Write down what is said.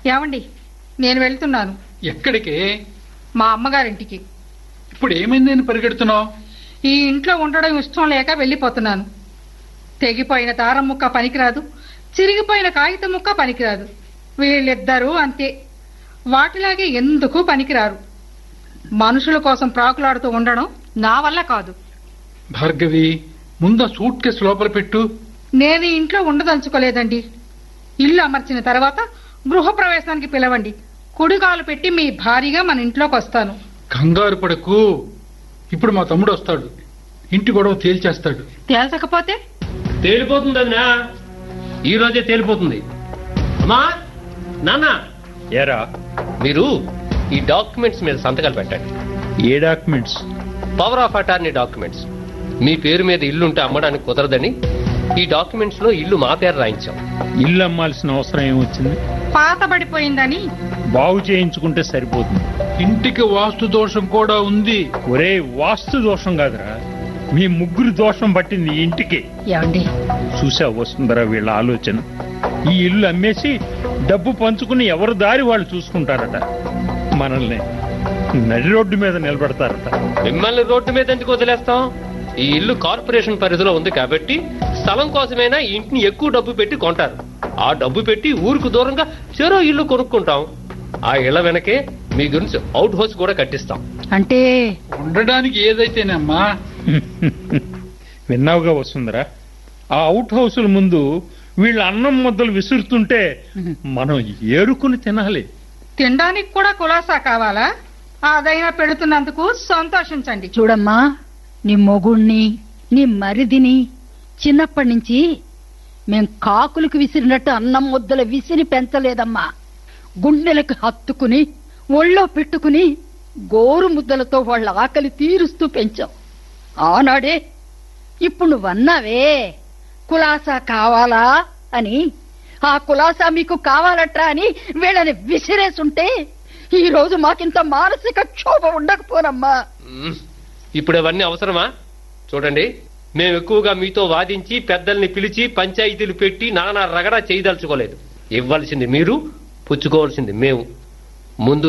ఏమండి నేను వెళ్తున్నాను ఎక్కడికి మా అమ్మగారింటికి ఇప్పుడు ఏమైంది అని పరిగెడుతున్నావు ఈ ఇంట్లో ఉండడం ఇష్టం లేక వెళ్ళిపోతున్నాను తెగిపోయిన దారం ముక్క పనికిరాదు చిరిగిపోయిన కాగితం ముక్క పనికిరాదు వీళ్ళిద్దరూ అంతే వాటిలాగే ఎందుకు పనికిరారు మనుషుల కోసం ప్రాకులాడుతూ ఉండడం నా వల్ల కాదు భార్గవి ముందు ఆ సూట్ కేసు లోపల పెట్టు నేను ఈ ఇంట్లో ఉండదలుచుకోలేదండి ఇల్లు అమర్చిన తర్వాత గృహప్రవేశానికి పిలవండి కుడికాలు పెట్టి మీ భారీగా మన ఇంట్లోకి వస్తాను కంగారు పడకు ఇప్పుడు మా తమ్ముడు వస్తాడు ఇంటి గొడవ తేల్చేస్తాడు తేల్చకపోతే తేలిపోతుంది అదినా ఈ రోజే తేలిపోతుంది అమ్మా నాన్న ఏరా మీరు ఈ డాక్యుమెంట్స్ మీద సంతకాలు పెట్టండి ఏ documents power of attorney documents మీ పేరు మీద ఇల్లు ఉంటే అమ్మడానికి కుదరదని ఈ డాక్యుమెంట్స్ లో ఇల్లు మా పేరు రాయించాం ఇల్లు అమ్మాల్సిన అవసరం ఏమొచ్చింది పాతబడిపోయిందని బాగు చేయించుకుంటే సరిపోతుంది ఇంటికి వాస్తు దోషం కూడా ఉంది ఒరే వాస్తు దోషం కాదురా మీ ముగ్గురు దోషం పట్టింది ఈ ఇంటికి ఏమండి చూసా వస్తుందరా వీళ్ళ ఆలోచన ఈ ఇల్లు అమ్మేసి డబ్బు పంచుకుని ఎవరు దారి వాళ్ళు చూసుకుంటారట మనల్ని నడి రోడ్డు మీద నిలబెడతారట మిమ్మల్ని రోడ్డు మీద ఎందుకు వదిలేస్తాం ఈ ఇల్లు కార్పొరేషన్ పరిధిలో ఉంది కాబట్టి స్థలం కోసమైనా ఈ ఇంటిని ఎక్కువ డబ్బు పెట్టి కొంటారు ఆ డబ్బు పెట్టి ఊరికి దూరంగా చెరో ఇల్లు కొనుక్కుంటాం ఆ ఇళ్ల వెనకే మీ గురించి అవుట్ హౌస్ కూడా కట్టిస్తాం అంటే ఉండడానికి ఏదైతేనమ్మా విన్నావుగా వస్తుందరా ఆ అవుట్ హౌసుల ముందు వీళ్ళ అన్నం ముద్దలు విసురుతుంటే మనం ఏరుకుని తినాలి తినడానికి కూడా కులాసా కావాలా అదైనా పెడుతున్నందుకు సంతోషించండి చూడమ్మా నీ మొగుణ్ణి నీ మరిదిని చిన్నప్పటి నుంచి మేం కాకులకు విసిరినట్టు అన్నం ముద్దలు విసిరి పెంచలేదమ్మా గుండెలకు హత్తుకుని ఒళ్ళో పెట్టుకుని గోరు ముద్దలతో వాళ్ళ ఆకలి తీరుస్తూ పెంచాం ఆనాడే ఇప్పుడు నువ్వన్నావే కులాసా కావాలా అని ఆ కులాసా మీకు కావాలట్రా అని వీళ్ళని విసిరేసుంటే ఈ రోజు మాకింత మానసిక క్షోభ ఉండకపోనమ్మా మ్మ్. ఇప్పుడు అవన్నీ అవసరమా చూడండి మేము ఎక్కువగా మీతో వాదించి పెద్దల్ని పిలిచి పంచాయతీలు పెట్టి నానా రగడా చేయదలుచుకోలేదు ఇవ్వాల్సింది మీరు పుచ్చుకోవాల్సింది మేము ముందు